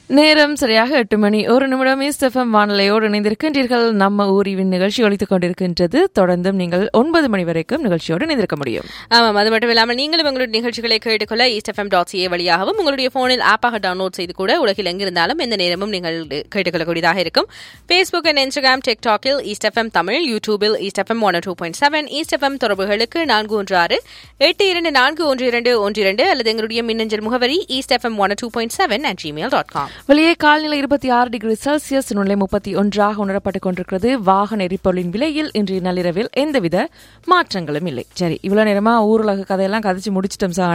நேரம் சரியாக எட்டு மணி ஒரு நிமிடம் எஃப்எம் வானொலியோடு இணைந்திருக்கின்றீர்கள் நம்ம ஊரிவின் நிகழ்ச்சி ஒழித்துக் கொண்டிருக்கின்றது தொடர்ந்தும் நீங்கள் ஒன்பது மணி வரைக்கும் நிகழ்ச்சியோடு இணைந்திருக்க முடியும் ஆமாம் அது மட்டும் இல்லாமல் நீங்களும் உங்களுடைய நிகழ்ச்சிகளை கேட்டுக்கொள்ள ஈஸ்ட் எஃப்எம் டாட் சிஏ வழியாகவும் உங்களுடைய போனில் ஆப்பாக டவுன்லோட் செய்து கூட உலகில் எங்கிருந்தாலும் எந்த நேரமும் நீங்கள் கேட்டுக்கொள்ளக்கூடியதாக இருக்கும் ஃபேஸ்புக் அண்ட் இன்ஸ்டாகிராம் டிக்டாக்கில் ஈஸ்ட் எஃப்எம் தமிழ் யூடியூபில் East FM one two point seven East FM தொடர்புகளுக்கு நான்கு ஒன்று ஆறு எட்டு இரண்டு நான்கு ஒன்று இரண்டு ஒன்று இரண்டு அல்லது எங்களுடைய மின்னஞ்சல் முகவரி East FM one two point seven at Gmail dot com வெளியே கால்நிலை இருபத்தி ஆறு டிகிரி செல்சியஸ் நிலை முப்பத்தி ஒன்றாக உணரப்பட்டுக் கொண்டிருக்கிறது வாகன எரிபொருளின் விலையில் இன்றைய நள்ளிரவில் எந்தவித மாற்றங்களும் இல்லை சரி இவ்வளவு நேரமா ஊரலக கதையெல்லாம் கதைச்சு முடிச்சிட்டோம் சார்